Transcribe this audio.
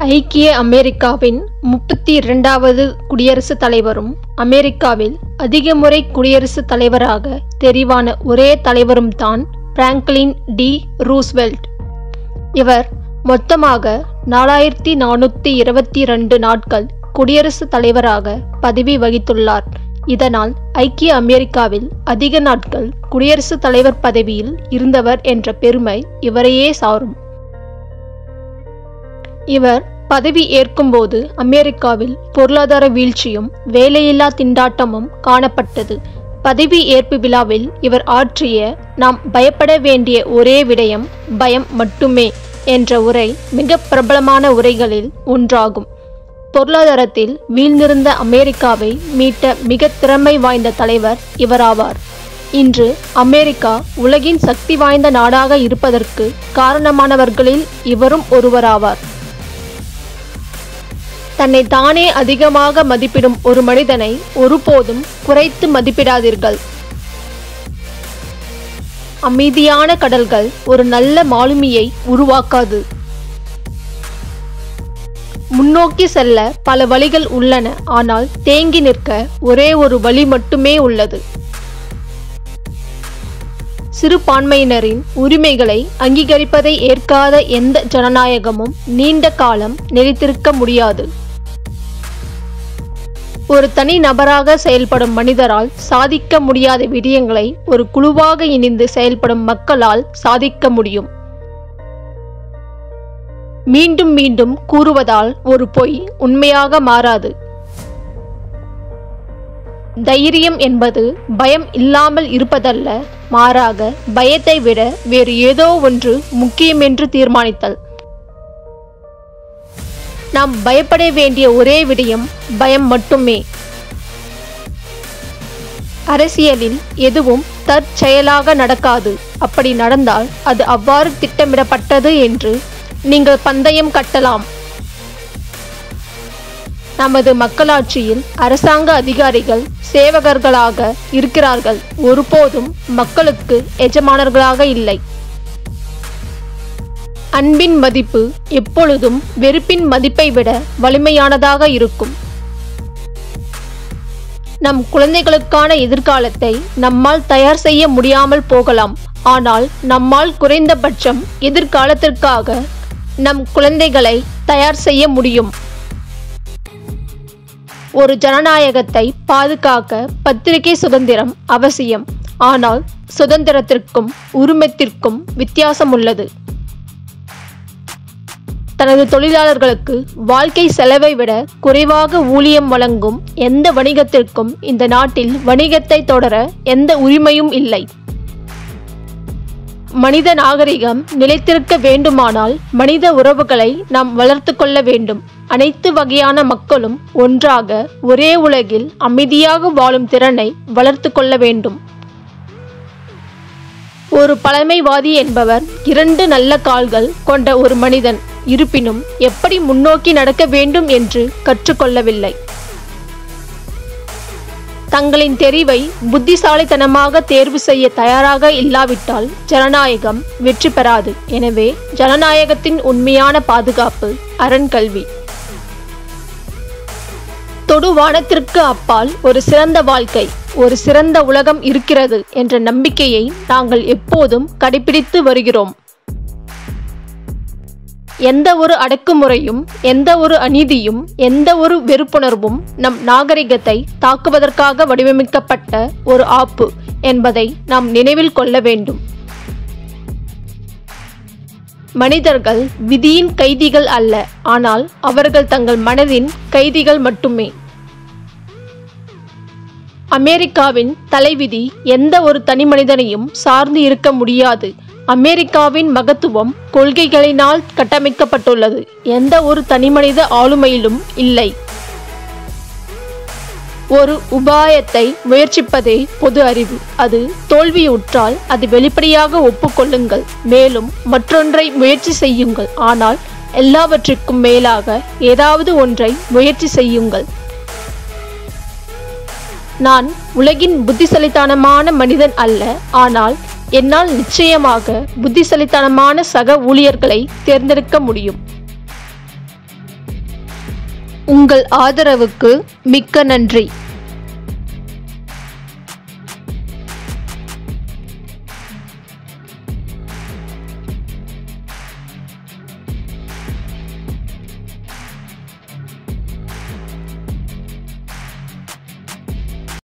ஐக்கிய அமெரிக்காவின் முப்பத்தி இரண்டாவது குடியரசுத் தலைவரும் அமெரிக்காவில் அதிக முறை குடியரசுத் தலைவராக தெரிவான ஒரே தலைவரும் தான் பிராங்க்லின் டி ரூஸ்வெல்ட் இவர் மொத்தமாக நாலாயிரத்தி நானூற்றி இருபத்தி ரெண்டு நாட்கள் குடியரசுத் தலைவராக பதவி வகித்துள்ளார் இதனால் ஐக்கிய அமெரிக்காவில் அதிக நாட்கள் குடியரசுத் தலைவர் பதவியில் இருந்தவர் என்ற பெருமை இவரையே சாரும் இவர் பதவி ஏற்கும்போது அமெரிக்காவில் பொருளாதார வீழ்ச்சியும் வேலையில்லா திண்டாட்டமும் காணப்பட்டது பதவி ஏற்பு விழாவில் இவர் ஆற்றிய நாம் பயப்பட வேண்டிய ஒரே விடயம் பயம் மட்டுமே என்ற உரை மிக பிரபலமான உரைகளில் ஒன்றாகும் பொருளாதாரத்தில் வீழ்ந்திருந்த அமெரிக்காவை மீட்ட மிக திறமை வாய்ந்த தலைவர் இவராவார் இன்று அமெரிக்கா உலகின் சக்தி வாய்ந்த நாடாக இருப்பதற்கு காரணமானவர்களில் இவரும் ஒருவராவார் தன்னை தானே அதிகமாக மதிப்பிடும் ஒரு மனிதனை ஒருபோதும் குறைத்து மதிப்பிடாதீர்கள் அமைதியான கடல்கள் ஒரு நல்ல மாலுமியை உருவாக்காது முன்னோக்கி செல்ல பல வழிகள் உள்ளன ஆனால் தேங்கி நிற்க ஒரே ஒரு வழி மட்டுமே உள்ளது சிறுபான்மையினரின் உரிமைகளை அங்கீகரிப்பதை ஏற்காத எந்த ஜனநாயகமும் நீண்ட காலம் நிலைத்திருக்க முடியாது ஒரு தனி நபராக செயல்படும் மனிதரால் சாதிக்க முடியாத விடயங்களை ஒரு குழுவாக இணைந்து செயல்படும் மக்களால் சாதிக்க முடியும் மீண்டும் மீண்டும் கூறுவதால் ஒரு பொய் உண்மையாக மாறாது தைரியம் என்பது பயம் இல்லாமல் இருப்பதல்ல மாறாக பயத்தை விட வேறு ஏதோ ஒன்று முக்கியம் என்று தீர்மானித்தல் நாம் பயப்பட வேண்டிய ஒரே விடயம் பயம் மட்டுமே அரசியலில் எதுவும் தற்செயலாக நடக்காது அப்படி நடந்தால் அது அவ்வாறு திட்டமிடப்பட்டது என்று நீங்கள் பந்தயம் கட்டலாம் நமது மக்களாட்சியில் அரசாங்க அதிகாரிகள் சேவகர்களாக இருக்கிறார்கள் ஒருபோதும் மக்களுக்கு எஜமானர்களாக இல்லை அன்பின் மதிப்பு எப்பொழுதும் வெறுப்பின் மதிப்பை விட வலிமையானதாக இருக்கும் நம் குழந்தைகளுக்கான எதிர்காலத்தை நம்மால் தயார் செய்ய முடியாமல் போகலாம் ஆனால் நம்மால் குறைந்தபட்சம் எதிர்காலத்திற்காக நம் குழந்தைகளை தயார் செய்ய முடியும் ஒரு ஜனநாயகத்தை பாதுகாக்க பத்திரிகை சுதந்திரம் அவசியம் ஆனால் சுதந்திரத்திற்கும் உரிமத்திற்கும் வித்தியாசம் உள்ளது தனது தொழிலாளர்களுக்கு வாழ்க்கை செலவை விட குறைவாக ஊதியம் வழங்கும் எந்த வணிகத்திற்கும் இந்த நாட்டில் வணிகத்தை தொடர எந்த உரிமையும் இல்லை மனித நாகரிகம் நிலைத்திருக்க வேண்டுமானால் மனித உறவுகளை நாம் வளர்த்து கொள்ள வேண்டும் அனைத்து வகையான மக்களும் ஒன்றாக ஒரே உலகில் அமைதியாக வாழும் திறனை வளர்த்து கொள்ள வேண்டும் ஒரு பழமைவாதி என்பவர் இரண்டு நல்ல கால்கள் கொண்ட ஒரு மனிதன் இருப்பினும் எப்படி முன்னோக்கி நடக்க வேண்டும் என்று கற்றுக்கொள்ளவில்லை தங்களின் தெரிவை புத்திசாலித்தனமாக தேர்வு செய்ய தயாராக இல்லாவிட்டால் ஜனநாயகம் வெற்றி பெறாது எனவே ஜனநாயகத்தின் உண்மையான பாதுகாப்பு அறன்கல்வி தொடுவானத்திற்கு அப்பால் ஒரு சிறந்த வாழ்க்கை ஒரு சிறந்த உலகம் இருக்கிறது என்ற நம்பிக்கையை நாங்கள் எப்போதும் கடைபிடித்து வருகிறோம் எந்த ஒரு அடக்குமுறையும் எந்த ஒரு அநீதியும் எந்த ஒரு வெறுப்புணர்வும் நம் நாகரிகத்தை தாக்குவதற்காக வடிவமைக்கப்பட்ட ஒரு ஆப்பு என்பதை நாம் நினைவில் கொள்ள வேண்டும் மனிதர்கள் விதியின் கைதிகள் அல்ல ஆனால் அவர்கள் தங்கள் மனதின் கைதிகள் மட்டுமே அமெரிக்காவின் தலைவிதி எந்த ஒரு தனி மனிதனையும் சார்ந்து இருக்க முடியாது அமெரிக்காவின் மகத்துவம் கொள்கைகளினால் கட்டமைக்கப்பட்டுள்ளது எந்த ஒரு தனிமனித ஆளுமையிலும் இல்லை ஒரு உபாயத்தை முயற்சிப்பதே பொது அறிவு அது தோல்வியுற்றால் அது வெளிப்படையாக ஒப்புக்கொள்ளுங்கள் மேலும் மற்றொன்றை முயற்சி செய்யுங்கள் ஆனால் எல்லாவற்றிற்கும் மேலாக ஏதாவது ஒன்றை முயற்சி செய்யுங்கள் நான் உலகின் புத்திசலித்தனமான மனிதன் அல்ல ஆனால் என்னால் நிச்சயமாக புத்திசலித்தனமான சக ஊழியர்களை தேர்ந்தெடுக்க முடியும் உங்கள் ஆதரவுக்கு மிக்க நன்றி